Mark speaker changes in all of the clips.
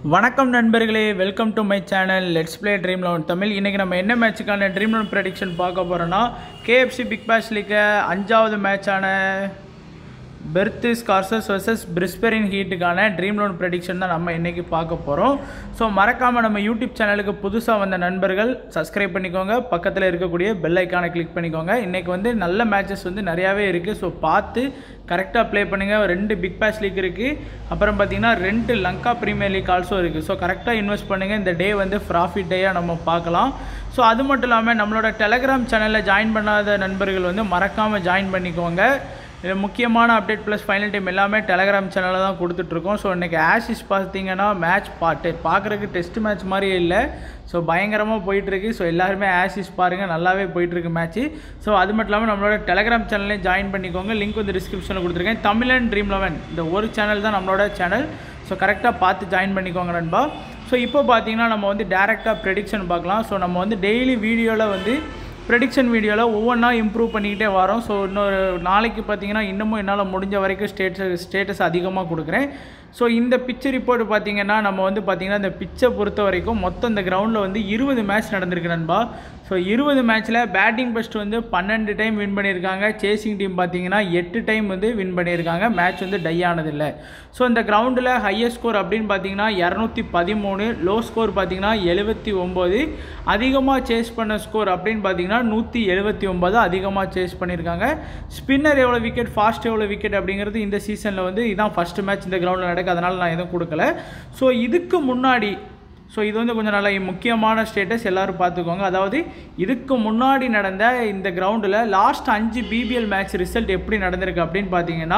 Speaker 1: வணக்கம் நண்பர்களே welcome to my channel let's play dream eleven Tamil இன்றைக்கி நம்ம என்ன மேட்சுக்கான ட்ரீம் லெவன் ப்ரெடிக்ஷன் பார்க்க போகிறோன்னா கேஎஃப்சி பிக் பேஷ் லீக்க அஞ்சாவது மேட்சான பெர்த்து ஸ்கார்சஸ் வர்சஸ் பிரிஸ்பெரின் ஹீட்டுக்கான ட்ரீம் லோன் ப்ரெடிக்ஷன் தான் நம்ம இன்றைக்கி பார்க்க போகிறோம் ஸோ மறக்காமல் நம்ம யூடியூப் சேனலுக்கு புதுசாக வந்த நண்பர்கள் சப்ஸ்கிரைப் பண்ணிக்கோங்க பக்கத்தில் இருக்கக்கூடிய பெல் ஐக்கானை கிளிக் பண்ணிக்கோங்க இன்றைக்கி வந்து நல்ல மேட்சஸ் வந்து நிறையாவே இருக்குது ஸோ பார்த்து கரெக்டாக ப்ளே பண்ணுங்கள் ரெண்டு பிக் பேஷ் லீக் இருக்குது அப்புறம் பார்த்தீங்கன்னா ரெண்டு லங்கா ப்ரீமியர் லீக் ஆல்சோ இருக்குது ஸோ கரெக்டாக இன்வெஸ்ட் பண்ணுங்கள் இந்த டே வந்து ப்ராஃபிட் டேயாக நம்ம பார்க்கலாம் ஸோ அது மட்டும் இல்லாமல் நம்மளோட டெலகிராம் சேனலில் ஜாயின் பண்ணாத நண்பர்கள் வந்து மறக்காமல் ஜாயின் பண்ணிக்கோங்க இது முக்கியமான அப்டேட் ப்ளஸ் ஃபைனல் டைம் எல்லாமே டெலகிராம் சேனலில் தான் கொடுத்துட்ருக்கோம் ஸோ இன்றைக்கி ஆஷிஸ் பார்த்தீங்கன்னா மேட்ச் பாட்டு பார்க்குறதுக்கு டெஸ்ட் மேட்ச் மாதிரி இல்லை ஸோ பயங்கரமாக போயிட்டுருக்கு ஸோ எல்லாருமே ஆஷிஸ் பாருங்கள் நல்லாவே போயிட்டுருக்கு மேட்ச்சு ஸோ அது மட்டும் இல்லாமல் நம்மளோட டெலகிராம் சேனல்லையும் ஜாயின் பண்ணிக்கோங்க லிங்க் வந்து டிஸ்கிரிப்ஷனில் கொடுத்துருக்கேன் தமிழன் ட்ரீம் லெவன் இந்த ஒரு சேனல் தான் நம்மளோட சேனல் ஸோ கரெக்டாக பார்த்து ஜாயின் பண்ணிக்கோங்க நண்பா ஸோ இப்போ பார்த்தீங்கன்னா நம்ம வந்து டேரெக்டாக ப்ரெடிக்ஷன் பார்க்கலாம் ஸோ நம்ம வந்து டெய்லி வீடியோவில் வந்து ப்ரெடிக்ஷன் வீடியோவில் ஒவ்வொன்றா இம்ப்ரூவ் பண்ணிக்கிட்டே வரோம் ஸோ இன்னொரு நாளைக்கு பார்த்தீங்கன்னா இன்னமும் என்னால் முடிஞ்ச வரைக்கும் ஸ்டேட்டஸ் ஸ்டேட்டஸ் அதிகமாக கொடுக்குறேன் ஸோ இந்த பிச்சு ரிப்போர்ட் பார்த்தீங்கன்னா நம்ம வந்து பார்த்தீங்கன்னா இந்த பிச்சை பொறுத்த வரைக்கும் மொத்தம் இந்த கிரவுண்டில் வந்து இருபது மேட்ச் நடந்திருக்கு நண்பா ஸோ இருபது மேட்ச்சில் பேட்டிங் ஃபஸ்ட் வந்து பன்னெண்டு டைம் வின் பண்ணியிருக்காங்க சேசிங் டீம் பார்த்தீங்கன்னா எட்டு டைம் வந்து வின் பண்ணியிருக்காங்க மேட்ச் வந்து டை ஆனதில்லை ஸோ இந்த கிரவுண்டில் ஹையஸ்ட் ஸ்கோர் அப்படின்னு பார்த்தீங்கன்னா இரநூத்தி பதிமூணு லோ ஸ்கோர் பார்த்தீங்கன்னா எழுபத்தி ஒம்பது அதிகமாக சேஸ் பண்ண ஸ்கோர் அப்படின்னு பார்த்தீங்கன்னா நூற்றி எழுபத்தி ஒம்பது அதிகமாக சேஸ் பண்ணியிருக்காங்க ஸ்பின்னர் எவ்வளோ விக்கெட் ஃபாஸ்ட் எவ்வளோ விக்கெட் அப்படிங்கிறது இந்த சீசனில் வந்து இதுதான் ஃபஸ்ட்டு மேட்ச் இந்த கிரவுண்டில் நடக்கு அதனால் நான் எதுவும் கொடுக்கல ஸோ இதுக்கு முன்னாடி ஸோ இது வந்து கொஞ்சம் நல்ல முக்கியமான ஸ்டேட்டஸ் எல்லோரும் பார்த்துக்கோங்க அதாவது இதுக்கு முன்னாடி நடந்த இந்த கிரவுண்டில் லாஸ்ட் அஞ்சு பிபிஎல் மேட்ச் ரிசல்ட் எப்படி நடந்திருக்கு அப்படின்னு பார்த்தீங்கன்னா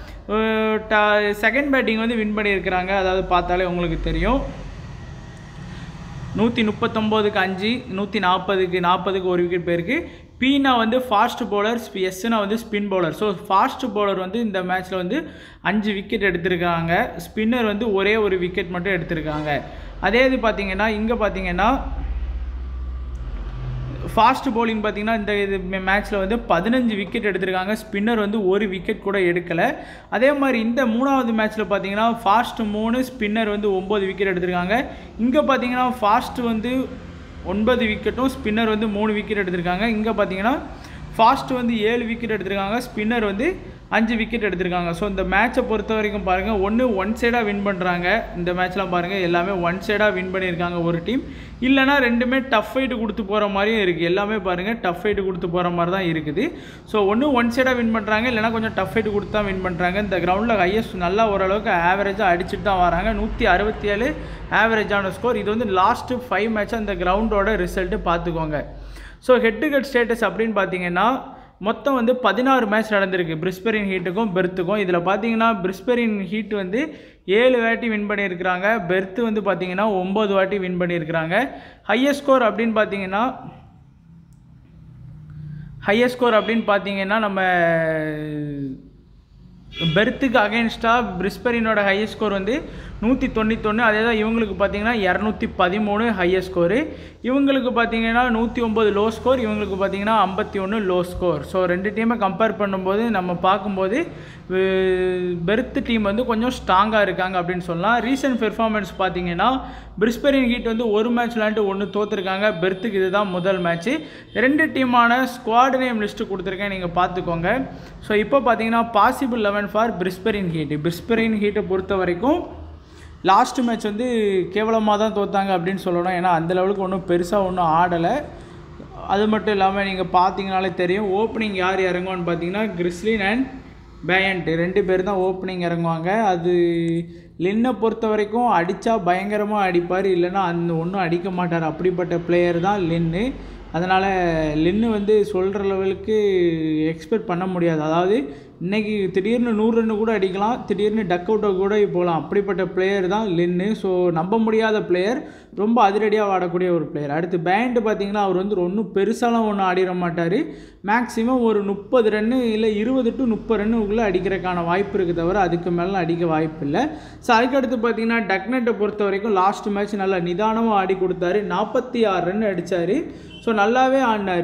Speaker 1: செகண்ட் பேட்டிங் வந்து வின் பண்ணியிருக்கிறாங்க அதாவது பார்த்தாலே உங்களுக்கு தெரியும் நூற்றி முப்பத்தொம்போதுக்கு அஞ்சு நூற்றி நாற்பதுக்கு நாற்பதுக்கு ஒரு விக்கெட் போயிருக்கு பீனா வந்து ஃபாஸ்ட் பவுலர் எஸ்னா வந்து spin bowler so fast bowler வந்து இந்த மேட்ச்சில் வந்து அஞ்சு விக்கெட் எடுத்திருக்காங்க ஸ்பின்னர் வந்து ஒரே ஒரு விக்கெட் மட்டும் எடுத்திருக்காங்க அதே இது பார்த்தீங்கன்னா இங்கே பார்த்தீங்கன்னா ஃபாஸ்ட் பவுலிங் பார்த்தீங்கன்னா இந்த இது மேட்ச்சில் வந்து பதினஞ்சு விக்கெட் எடுத்திருக்காங்க ஸ்பின்னர் வந்து ஒரு விக்கெட் கூட எடுக்கலை அதே மாதிரி இந்த மூணாவது மேட்ச்சில் பார்த்தீங்கன்னா ஃபாஸ்ட் மூணு ஸ்பின்னர் வந்து ஒம்பது விக்கெட் எடுத்திருக்காங்க இங்கே பார்த்தீங்கன்னா ஃபாஸ்ட் வந்து ஒன்பது விக்கெட்டும் ஸ்பின்னர் வந்து மூணு விக்கெட் எடுத்திருக்காங்க இங்கே பார்த்தீங்கன்னா ஃபாஸ்ட் வந்து ஏழு விக்கெட் எடுத்திருக்காங்க ஸ்பின்னர் வந்து அஞ்சு விக்கெட் எடுத்திருக்காங்க ஸோ இந்த மேட்சை பொறுத்த வரைக்கும் பாருங்கள் ஒன்று ஒன் சைடாக வின் பண்ணுறாங்க இந்த மேட்ச்லாம் பாருங்கள் எல்லாமே ஒன் சைடாக வின் பண்ணியிருக்காங்க ஒரு டீம் இல்லைனா ரெண்டுமே டஃப் ஃபைட்டு கொடுத்து போகிற மாதிரியும் இருக்குது எல்லாமே பாருங்கள் டஃப் ஃபைட்டு கொடுத்து போகிற மாதிரி தான் இருக்குது ஸோ ஒன்று ஒன் சைடாக வின் பண்ணுறாங்க இல்லைனா கொஞ்சம் டஃப் ஃபைட்டு கொடுத்து தான் வின் பண்ணுறாங்க இந்த கிரவுண்டில் ஹையஸ்ட் நல்லா ஓரளவுக்கு ஆவரேஜாக அடிச்சுட்டு தான் வராங்க நூற்றி அறுபத்தி ஏழு ஆவரேஜான ஸ்கோர் இது வந்து லாஸ்ட்டு ஃபைவ் மேட்சாக இந்த கிரவுண்டோட ரிசல்ட்டு பார்த்துக்கோங்க so head to head status அப்படின்னு பார்த்தீங்கன்னா மொத்தம் வந்து பதினாறு மேட்ச் நடந்திருக்கு பிரிஸ்பெரின் ஹீட்டுக்கும் பெர்த்துக்கும் இதில் பார்த்தீங்கன்னா பிரிஸ்பெரின் ஹீட் வந்து ஏழு வாட்டி வின் பண்ணியிருக்கிறாங்க பெர்த்து வந்து பார்த்தீங்கன்னா ஒம்பது வாட்டி வின் பண்ணியிருக்கிறாங்க ஹையஸ்ட் ஸ்கோர் அப்படின்னு பார்த்தீங்கன்னா ஹையஸ்ட் ஸ்கோர் அப்படின்னு பார்த்தீங்கன்னா நம்ம பெர்த்துக்கு அகேன்ஸ்டாக பிரிஸ்பரினோட ஹையஸ்ட் ஸ்கோர் வந்து நூற்றி தொண்ணூத்தொன்று அதே தான் இவங்களுக்கு பார்த்தீங்கன்னா இரநூத்தி பதிமூணு ஹையஸ்ட் ஸ்கோரு இவங்களுக்கு பார்த்தீங்கன்னா நூற்றி ஒம்பது லோ ஸ்கோர் இவங்களுக்கு பார்த்தீங்கன்னா ஐம்பத்தி ஒன்று லோ ஸ்கோர் ஸோ ரெண்டு டீமை கம்பேர் பண்ணும்போது நம்ம பார்க்கும்போது பெர்த் டீம் வந்து கொஞ்சம் ஸ்ட்ராங்காக இருக்காங்க அப்படின்னு சொல்லலாம் ரீசன்ட் பெர்ஃபார்மன்ஸ் பார்த்தீங்கன்னா பிரிஸ்பரின் ஹீட் வந்து ஒரு மேட்ச் விளாண்டு ஒன்று தோற்றுருக்காங்க பெர்த்துக்கு இதுதான் முதல் மேட்ச்சு ரெண்டு டீமான ஸ்குவாட் நேம் லிஸ்ட்டு கொடுத்துருக்கேன் நீங்கள் பார்த்துக்கோங்க ஸோ இப்போ பார்த்தீங்கன்னா possible eleven for Brisbane Heat Brisbane ஹீட்டை பொறுத்த வரைக்கும் லாஸ்ட் மேட்ச் வந்து கேவலமாக தான் தோத்தாங்க அப்படின்னு சொல்லணும் ஏன்னா அந்த லெவலுக்கு ஒன்றும் பெருசாக ஒன்றும் ஆடலை அது மட்டும் இல்லாமல் நீங்கள் பார்த்தீங்கனாலே தெரியும் ஓப்பனிங் யார் இறங்குவான்னு பார்த்தீங்கன்னா கிறிஸ்லின் அண்ட் பேயண்ட் ரெண்டு பேர் தான் ஓப்பனிங் இறங்குவாங்க அது லின்னை பொறுத்த வரைக்கும் அடித்தா பயங்கரமாக அடிப்பார் இல்லைன்னா அந்த ஒன்றும் அடிக்க மாட்டார் அப்படிப்பட்ட பிளேயர் தான் லின்னு அதனால் லின்னு வந்து சொல்கிற லெவலுக்கு எக்ஸ்பெக்ட் பண்ண முடியாது அதாவது இன்றைக்கி திடீர்னு நூறு ரன்னு கூட அடிக்கலாம் திடீர்னு டக் அவுட்டை கூட போகலாம் அப்படிப்பட்ட பிளேயர் தான் லின்னு ஸோ நம்ப முடியாத பிளேயர் ரொம்ப அதிரடியாக ஆடக்கூடிய ஒரு பிளேயர் அடுத்து பேண்ட் பார்த்தீங்கன்னா அவர் வந்து ஒன்றும் பெருசாலாம் ஒன்றும் ஆடிட மாட்டார் மேக்ஸிமம் ஒரு முப்பது ரன்னு இல்லை இருபது டு முப்பது ரன்னுக்குள்ளே அடிக்கிறதுக்கான வாய்ப்பு இருக்குது தவிர அதுக்கு மேலே அடிக்க வாய்ப்பு இல்லை ஸோ அதுக்கடுத்து பார்த்தீங்கன்னா டக்னெட்டை பொறுத்த வரைக்கும் லாஸ்ட் மேட்ச் நல்லா நிதானமாக ஆடி கொடுத்தாரு நாற்பத்தி ஆறு ரன் அடித்தார் ஸோ நல்லாவே ஆடினார்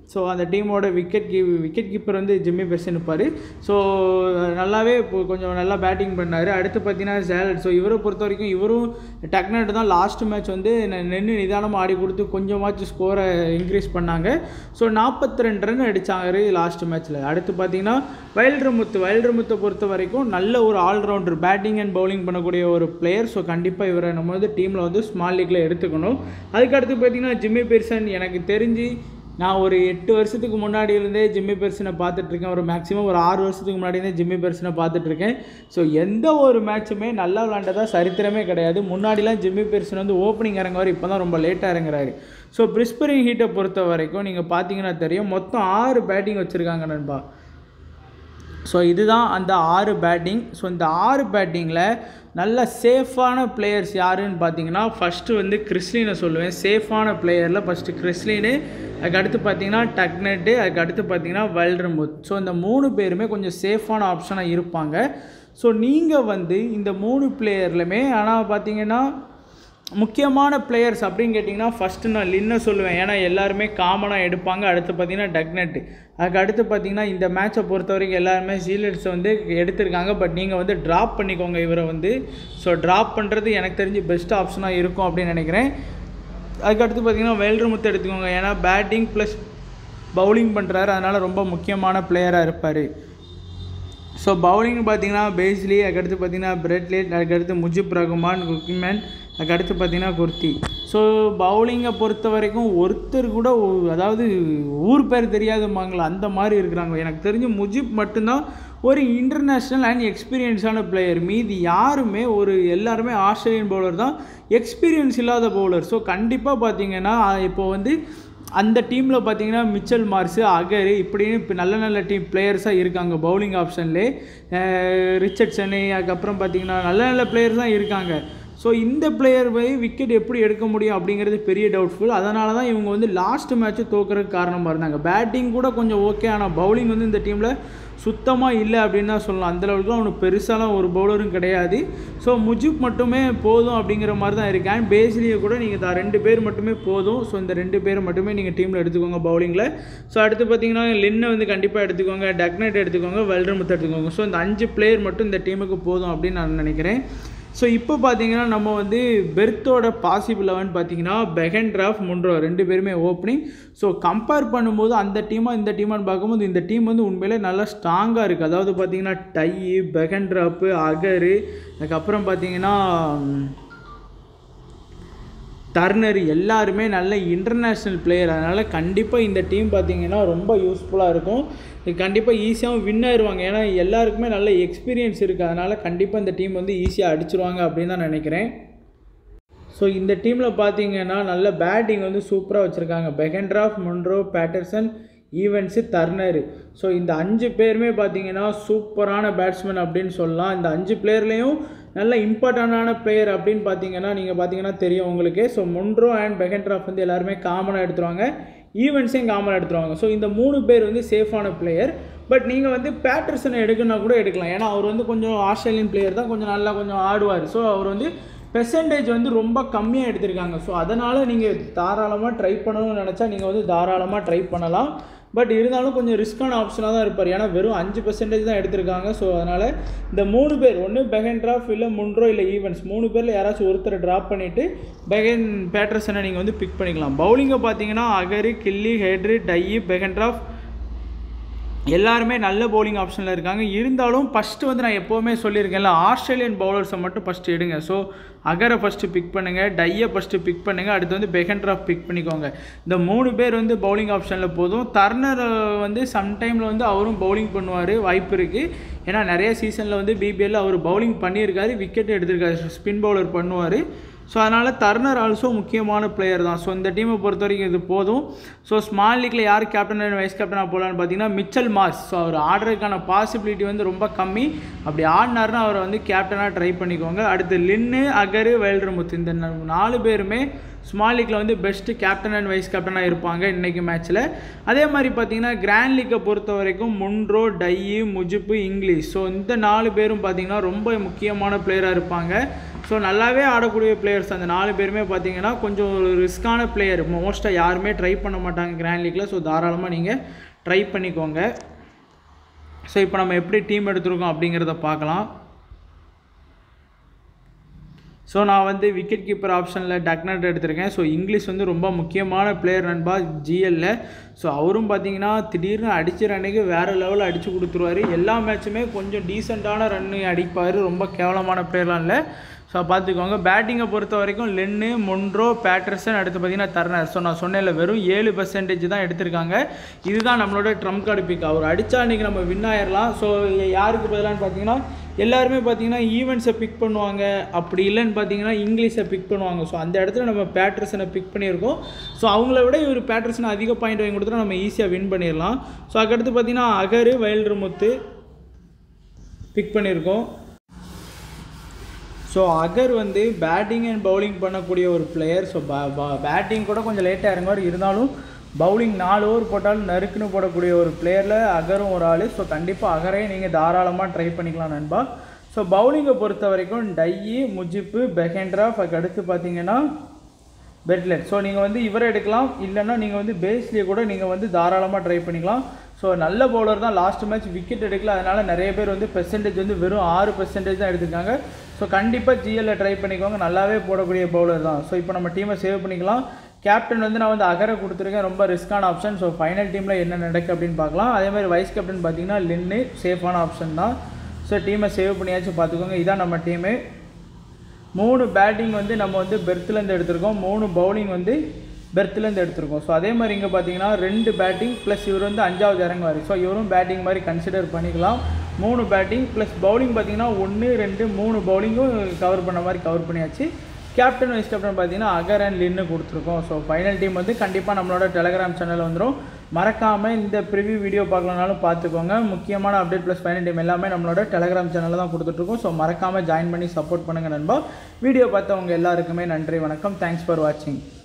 Speaker 1: ஸோ அந்த டீமோட விக்கெட் கீ விக்கெட் கீப்பர் வந்து ஜிம்மி பெர்சன் இருப்பார் ஸோ நல்லாவே இப்போ கொஞ்சம் நல்லா பேட்டிங் பண்ணார் அடுத்து பார்த்தீங்கன்னா சேலட் ஸோ இவரை பொறுத்த வரைக்கும் இவரும் டக்னட் தான் லாஸ்ட் மேட்ச் வந்து நின்று நிதானமாக ஆடி கொடுத்து கொஞ்சமாச்சும் ஸ்கோரை இன்க்ரீஸ் பண்ணாங்க ஸோ நாற்பத்தி ரெண்டு ரன் அடித்தாங்க லாஸ்ட் மேட்ச்சில் அடுத்து பார்த்தீங்கன்னா வைல்ட்ரமுத்து வைல்ட்ரமுத்தை பொறுத்த வரைக்கும் நல்ல ஒரு ஆல்ரவுண்டர் பேட்டிங் அண்ட் பவுலிங் பண்ணக்கூடிய ஒரு பிளேயர் ஸோ கண்டிப்பாக இவரை நம்ம வந்து டீமில் வந்து ஸ்மால் லீக்கில் எடுத்துக்கணும் அதுக்கடுத்து பார்த்தீங்கன்னா ஜிம்மி பெர்சன் எனக்கு தெரிஞ்சு நான் ஒரு எட்டு வருஷத்துக்கு முன்னாடி இருந்தே ஜிம்மி பெர்சனை பார்த்துட்ருக்கேன் ஒரு மேக்ஸிமம் ஒரு ஆறு வருஷத்துக்கு முன்னாடி இருந்தே ஜிம்மி பெர்சனை பார்த்துட்ருக்கேன் ஸோ எந்த ஒரு மேட்சுமே நல்லா விளாண்டதா சரித்திரமே கிடையாது முன்னாடிலாம் ஜிம்மி பெர்சன் வந்து ஓப்பனிங் இறங்குவார் இப்போ தான் ரொம்ப லேட்டாக இறங்குறாரு ஸோ பிரிஸ்பரிங் ஹீட்டை பொறுத்த வரைக்கும் நீங்கள் பார்த்தீங்கன்னா தெரியும் மொத்தம் ஆறு பேட்டிங் வச்சுருக்காங்க நண்பா ஸோ இதுதான் அந்த ஆறு பேட்டிங் ஸோ இந்த ஆறு பேட்டிங்கில் நல்ல சேஃபான பிளேயர்ஸ் யாருன்னு பார்த்தீங்கன்னா ஃபஸ்ட்டு வந்து கிறிஸ்லினை சொல்லுவேன் சேஃபான பிளேயரில் ஃபஸ்ட்டு கிறிஸ்லினு அதுக்கு அடுத்து பார்த்தீங்கன்னா டக்னெட்டு அதுக்கு அடுத்து பார்த்தீங்கன்னா வெல்ட்ரமுத் ஸோ இந்த மூணு பேருமே கொஞ்சம் சேஃபான ஆப்ஷனாக இருப்பாங்க ஸோ நீங்கள் வந்து இந்த மூணு பிளேயர்லையுமே ஆனால் பார்த்தீங்கன்னா முக்கியமான பிளேயர்ஸ் அப்படின்னு கேட்டிங்கன்னா ஃபஸ்ட்டு நான் லின்னை சொல்லுவேன் ஏன்னா எல்லாருமே காமனாக எடுப்பாங்க அடுத்து பார்த்தீங்கன்னா டக்னெட்டு அதுக்கு அடுத்து பார்த்தீங்கன்னா இந்த மேட்சை பொறுத்த வரைக்கும் எல்லாருமே சீலர்ஸை வந்து எடுத்திருக்காங்க பட் நீங்கள் வந்து ட்ராப் பண்ணிக்கோங்க இவரை வந்து ஸோ ட்ராப் பண்ணுறது எனக்கு தெரிஞ்சு பெஸ்ட் ஆப்ஷனாக இருக்கும் அப்படின்னு நினைக்கிறேன் அதுக்கடுத்து பார்த்தீங்கன்னா வேல்ரமுத்து எடுத்துக்கோங்க ஏன்னா பேட்டிங் ப்ளஸ் பவுலிங் பண்ணுறாரு அதனால் ரொம்ப முக்கியமான பிளேயராக இருப்பார் ஸோ பவுலிங் பார்த்தீங்கன்னா பேஸ்லி அதுக்கடுத்து பார்த்தீங்கன்னா பிரெட்லேட் அதுக்கடுத்து முஜிப் ரகுமான் குக்கிமேன் அதுக்கடுத்து பார்த்தீங்கன்னா குர்த்தி ஸோ பவுலிங்கை பொறுத்த வரைக்கும் ஒருத்தர் கூட ஒ- அதாவது ஊர் பேர் தெரியாதுமாங்களா அந்த மாதிரி இருக்கிறாங்க எனக்கு தெரிஞ்சு முஜிப் மட்டும்தான் ஒரு இன்டர்நேஷ்னல் அண்ட் எக்ஸ்பீரியன்ஸான பிளேயர் மீதி யாருமே ஒரு எல்லாருமே ஆஸ்திரேலியன் பவுலர் தான் எக்ஸ்பீரியன்ஸ் இல்லாத பவுலர் ஸோ கண்டிப்பாக பார்த்தீங்கன்னா இப்போ வந்து அந்த டீமில் பார்த்தீங்கன்னா மிச்சல் மார்ஸு அகர் இப்படின்னு இப்போ நல்ல நல்ல டீம் பிளேயர்ஸாக இருக்காங்க பவுலிங் ஆப்ஷன்லே ரிச்சர்ட்சனு அதுக்கப்புறம் பார்த்தீங்கன்னா நல்ல நல்ல பிளேயர்ஸ் தான் இருக்காங்க ஸோ இந்த பிளேயர் போய் விக்கெட் எப்படி எடுக்க முடியும் அப்படிங்கிறது பெரிய டவுட்ஃபுல் அதனால தான் இவங்க வந்து லாஸ்ட் மேட்ச்சு தோக்குறதுக்கு காரணமாக இருந்தாங்க பேட்டிங் கூட கொஞ்சம் ஓகே ஆனால் பவுலிங் வந்து இந்த டீமில் சுத்தமாக இல்லை அப்படின்னு தான் சொல்லலாம் அந்தளவுக்கு அவனுக்கு பெருசாலாம் ஒரு பவுலரும் கிடையாது ஸோ முஜிப் மட்டுமே போதும் அப்படிங்கிற மாதிரி தான் இருக்கு அண்ட் பேஸ்லியை கூட நீங்கள் தான் ரெண்டு பேர் மட்டுமே போதும் ஸோ இந்த ரெண்டு பேர் மட்டுமே நீங்கள் டீமில் எடுத்துக்கோங்க பவுலிங்கில் ஸோ அடுத்து பார்த்தீங்கன்னா லின்னை வந்து கண்டிப்பாக எடுத்துக்கோங்க டக்னெட் எடுத்துக்கோங்க வெல்டர்முத் எடுத்துக்கோங்க ஸோ இந்த அஞ்சு பிளேயர் மட்டும் இந்த டீமுக்கு போதும் அப்படின்னு நான் நினைக்கிறேன் ஸோ இப்போ பார்த்தீங்கன்னா நம்ம வந்து பெர்த்தோட பாசிபிள் லெவன் பார்த்தீங்கன்னா பெகன் டிராஃப் முன்ரோ ரெண்டு பேருமே ஓப்பனிங் ஸோ கம்பேர் பண்ணும்போது அந்த டீமாக இந்த டீமான்னு பார்க்கும்போது இந்த டீம் வந்து உண்மையிலே நல்லா ஸ்ட்ராங்காக இருக்குது அதாவது பார்த்தீங்கன்னா டை பெகன் ட்ராப்பு அகரு அதுக்கப்புறம் பார்த்தீங்கன்னா டர்னர் எல்லாருமே நல்ல இன்டர்நேஷ்னல் பிளேயர் அதனால் கண்டிப்பாக இந்த டீம் பார்த்தீங்கன்னா ரொம்ப யூஸ்ஃபுல்லாக இருக்கும் இது கண்டிப்பாக ஈஸியாகவும் வின் ஆயிடுவாங்க ஏன்னா எல்லாருக்குமே நல்ல எக்ஸ்பீரியன்ஸ் இருக்குது அதனால் கண்டிப்பாக இந்த டீம் வந்து ஈஸியாக அடிச்சிருவாங்க அப்படின்னு தான் நினைக்கிறேன் ஸோ இந்த டீமில் பார்த்தீங்கன்னா நல்ல பேட்டிங் வந்து சூப்பராக வச்சுருக்காங்க Behrendorff Munro Patterson Evans Turner so இந்த அஞ்சு பேருமே பார்த்தீங்கன்னா சூப்பரான பேட்ஸ்மேன் அப்படின்னு சொல்லலாம் இந்த அஞ்சு பிளேயர்லேயும் நல்ல இம்பார்ட்டண்டான பிளேயர் அப்படின்னு பார்த்தீங்கன்னா நீங்கள் பார்த்தீங்கன்னா தெரியும் உங்களுக்கு ஸோ முன்ரோ அண்ட் பெகன்ட்ராஃப் வந்து எல்லாருமே காமனாக எடுத்துருவாங்க ஈவெண்ட்ஸையும் காமனாக எடுத்துருவாங்க ஸோ இந்த மூணு பேர் வந்து சேஃபான பிளேயர் பட் நீங்கள் வந்து பேட்டர்சனை எடுக்கணும்னா கூட எடுக்கலாம் ஏன்னா அவர் வந்து கொஞ்சம் ஆஸ்திரேலியன் பிளேயர் தான் கொஞ்சம் நல்லா கொஞ்சம் ஆடுவார் ஸோ அவர் வந்து பெர்சன்டேஜ் வந்து ரொம்ப கம்மியாக எடுத்திருக்காங்க ஸோ அதனால் நீங்கள் தாராளமாக ட்ரை பண்ணணும்னு நினச்சா நீங்கள் வந்து தாராளமாக ட்ரை பண்ணலாம் பட் இருந்தாலும் கொஞ்சம் ரிஸ்க்கான ஆப்ஷனாக தான் இருப்பார் ஏன்னா வெறும் அஞ்சு பெர்சன்டேஜ் தான் எடுத்திருக்காங்க ஸோ அதனால் இந்த மூணு பேர் ஒன்று பெகன் ட்ராப் இல்லை முன்ரோ இல்லை ஈவெண்ட்ஸ் மூணு பேரில் யாராச்சும் ஒருத்தரை ட்ராப் பண்ணிவிட்டு பெகன் பேட்டர்சனை நீங்கள் வந்து பிக் பண்ணிக்கலாம் பவுலிங்கை பார்த்தீங்கன்னா அகரி கில்லி ஹெட்ரு டையி பெகன் ட்ராப் எல்லாருமே நல்ல பவுலிங் ஆப்ஷனில் இருக்காங்க இருந்தாலும் ஃபஸ்ட்டு வந்து நான் எப்போவுமே சொல்லியிருக்கேன்ல ஆஸ்திரேலியன் பவுலர்ஸை மட்டும் ஃபஸ்ட்டு எடுங்க ஸோ அகரை ஃபஸ்ட்டு பிக் பண்ணுங்கள் டையை ஃபஸ்ட்டு பிக் பண்ணுங்கள் அடுத்து வந்து பெகன்ட்ராஃப் பிக் பண்ணிக்கோங்க இந்த மூணு பேர் வந்து பவுலிங் ஆப்ஷனில் போதும் டர்னர் வந்து சம்டைமில் வந்து அவரும் பவுலிங் பண்ணுவார் வாய்ப்பு இருக்குது ஏன்னா நிறைய சீசனில் வந்து பிபிஎல்ல அவர் பவுலிங் பண்ணியிருக்காரு விக்கெட் எடுத்திருக்காரு ஸ்பின் பவுலர் பண்ணுவார் ஸோ அதனால் டர்னர் ஆல்சோ முக்கியமான பிளேயர் தான் ஸோ இந்த டீமை பொறுத்த வரைக்கும் இது போதும் ஸோ ஸ்மால் லீக்ல யார் கேப்டன் அண்ட் வைஸ் கேப்டனாக போகலான்னு பார்த்தீங்கன்னா மிச்சல் மார்ஸ் ஸோ அவர் ஆடுறதுக்கான பாசிபிலிட்டி வந்து ரொம்ப கம்மி அப்படி ஆடினாருன்னா அவரை வந்து கேப்டனாக ட்ரை பண்ணிக்கோங்க அடுத்து லின்னு அகரு வேல்ரமுத்து இந்த நா- நாலு பேருமே ஸ்மால் லீக்கில் வந்து பெஸ்ட்டு கேப்டன் அண்ட் வைஸ் கேப்டனாக இருப்பாங்க இன்றைக்கி மேட்ச்சில் அதே மாதிரி பார்த்தீங்கன்னா கிராண்ட் லீக்கை பொறுத்த வரைக்கும் Munro Tye Mujeeb Inglis so இந்த நாலு பேரும் பார்த்தீங்கன்னா ரொம்ப முக்கியமான பிளேயராக இருப்பாங்க ஸோ நல்லாவே ஆடக்கூடிய பிளேயர் பிளேயர்ஸ் அந்த நாலு பேருமே பார்த்தீங்கன்னா கொஞ்சம் ஒரு ரிஸ்க்கான பிளேயர் மோஸ்ட்டாக யாருமே ட்ரை பண்ண மாட்டாங்க கிராண்ட் லீக்கில் ஸோ தாராளமாக நீங்கள் ட்ரை பண்ணிக்கோங்க ஸோ இப்போ நம்ம எப்படி டீம் எடுத்திருக்கோம் அப்படிங்கிறத பார்க்கலாம் ஸோ நான் வந்து விக்கெட் கீப்பர் ஆப்ஷனில் டக்னட் எடுத்திருக்கேன் ஸோ இங்கிலீஷ் வந்து ரொம்ப முக்கியமான பிளேயர் நண்பா ஜிஎல்ல ஸோ அவரும் பார்த்தீங்கன்னா திடீர்னு அடிச்ச ரன்னுக்கு வேறு லெவலில் அடித்து கொடுத்துருவாரு எல்லா மேட்சுமே கொஞ்சம் டீசெண்டான ரன்னு அடிப்பார் ரொம்ப கேவலமான பிளேயர்லாம் இல்லை ஸோ பார்த்துக்கோங்க பேட்டிங்கை பொறுத்த வரைக்கும் லென்னு மொன்ட்ரோ பேட்டர்சன் அடுத்து பார்த்தீங்கன்னா தர்னர் ஸோ நான் சொன்னேன்ல வெறும் ஏழு பர்சன்டேஜ் தான் எடுத்திருக்காங்க இதுதான் நம்மளோட ட்ரம் கார்டு பிக் அவர் அடித்தா இன்றைக்கி நம்ம வின் ஆயிடலாம் ஸோ யாருக்கு பதிலான்னு பார்த்தீங்கன்னா எல்லாருமே பார்த்தீங்கன்னா ஈவெண்ட்ஸை பிக் பண்ணுவாங்க அப்படி இல்லைன்னு பார்த்தீங்கன்னா இங்கிலீஷை பிக் பண்ணுவாங்க ஸோ அந்த இடத்துல நம்ம பேட்டர்சனை பிக் பண்ணியிருக்கோம் ஸோ அவங்கள விட இவர் பேட்டர்சனை அதிக பாயிண்ட் வாங்கி கொடுத்தா நம்ம ஈஸியாக வின் பண்ணிடலாம் ஸோ அதுக்கடுத்து பார்த்தீங்கன்னா அகரு வைல்ட்ரு முத்து பிக் பண்ணியிருக்கோம் ஸோ அகர் வந்து பேட்டிங் அண்ட் பவுலிங் பண்ணக்கூடிய ஒரு பிளேயர் ஸோ பேட்டிங் கூட கொஞ்சம் லேட்டாக இறங்குவார் இருந்தாலும் பவுலிங் நாலு ஓவர் போட்டாலும் நறுக்குன்னு போடக்கூடிய ஒரு பிளேயரில் அகரும் ஒரு ஆள் ஸோ கண்டிப்பாக அகரையும் நீங்கள் தாராளமாக ட்ரை பண்ணிக்கலாம் நண்பா ஸோ பவுலிங்கை பொறுத்த வரைக்கும் டையி முஜிப்பு பெஹெண்ட்ரா அதுக்கு அடுத்து பார்த்தீங்கன்னா பெட்லெட் ஸோ நீங்கள் வந்து இவரை எடுக்கலாம் இல்லைன்னா நீங்கள் வந்து பேஸ்லேயே கூட நீங்கள் வந்து தாராளமாக ட்ரை பண்ணிக்கலாம் ஸோ நல்ல பவுலர் தான் லாஸ்ட் மேட்ச் விக்கெட் எடுக்கல அதனால் நிறைய பேர் வந்து பெர்சன்டேஜ் வந்து வெறும் ஆறு பெர்சன்டேஜ் தான் எடுத்திருக்காங்க ஸோ கண்டிப்பாக ஜிஎல்ல ட்ரை பண்ணிக்கோங்க நல்லாவே போடக்கூடிய பவுலர் தான் ஸோ இப்போ நம்ம டீமை சேவ் பண்ணிக்கலாம் கேப்டன் வந்து நான் வந்து அகரை கொடுத்துருக்கேன் ரொம்ப ரிஸ்க்கான ஆப்ஷன் ஸோ ஃபைனல் டீமில் என்ன நடக்கு அப்படின்னு பார்க்கலாம் அதே மாதிரி வைஸ் கேப்டன் பார்த்தீங்கன்னா லின்னு சேஃபான ஆப்ஷன் தான் ஸோ டீமை சேவ் பண்ணியாச்சும் பார்த்துக்கோங்க இதான் நம்ம டீமு மூணு பேட்டிங் வந்து நம்ம வந்து பெர்த்லேருந்து எடுத்திருக்கோம் மூணு பவுலிங் வந்து பெர்த்லேருந்து எடுத்திருக்கோம் ஸோ அதே மாதிரி இங்கே பார்த்தீங்கன்னா ரெண்டு பேட்டிங் ப்ளஸ் இவர் வந்து அஞ்சாவது இறங்குவார் ஸோ இவரும் பேட்டிங் மாதிரி கன்சிடர் பண்ணிக்கலாம் மூணு பேட்டிங் ப்ளஸ் பவுலிங் பார்த்தீங்கன்னா ஒன்று ரெண்டு மூணு பவுலிங்கும் கவர் பண்ண மாதிரி கவர் பண்ணியாச்சு கேப்டன் வைஸ் கேப்டன் பார்த்தீங்கன்னா அகர் அண்ட் லின்னு கொடுத்துருக்கோம் ஸோ ஃபைனல் டீம் வந்து கண்டிப்பாக நம்மளோட டெலகிராம் சேனல் வந்துடும் மறக்காமல் இந்த ப்ரிவியூ வீடியோ பார்க்கலனாலும் பார்த்துக்கோங்க முக்கியமான அப்டேட் ப்ளஸ் ஃபைனல் டீம் எல்லாமே நம்மளோட டெலகிராம் சேனலில் தான் கொடுத்துட்ருக்கோம் ஸோ மறக்காமல் ஜாயின் பண்ணி சப்போர்ட் பண்ணுங்கள் நண்பா வீடியோ பார்த்தவங்க எல்லாருக்குமே நன்றி வணக்கம் தேங்க்ஸ் ஃபார் வாட்சிங்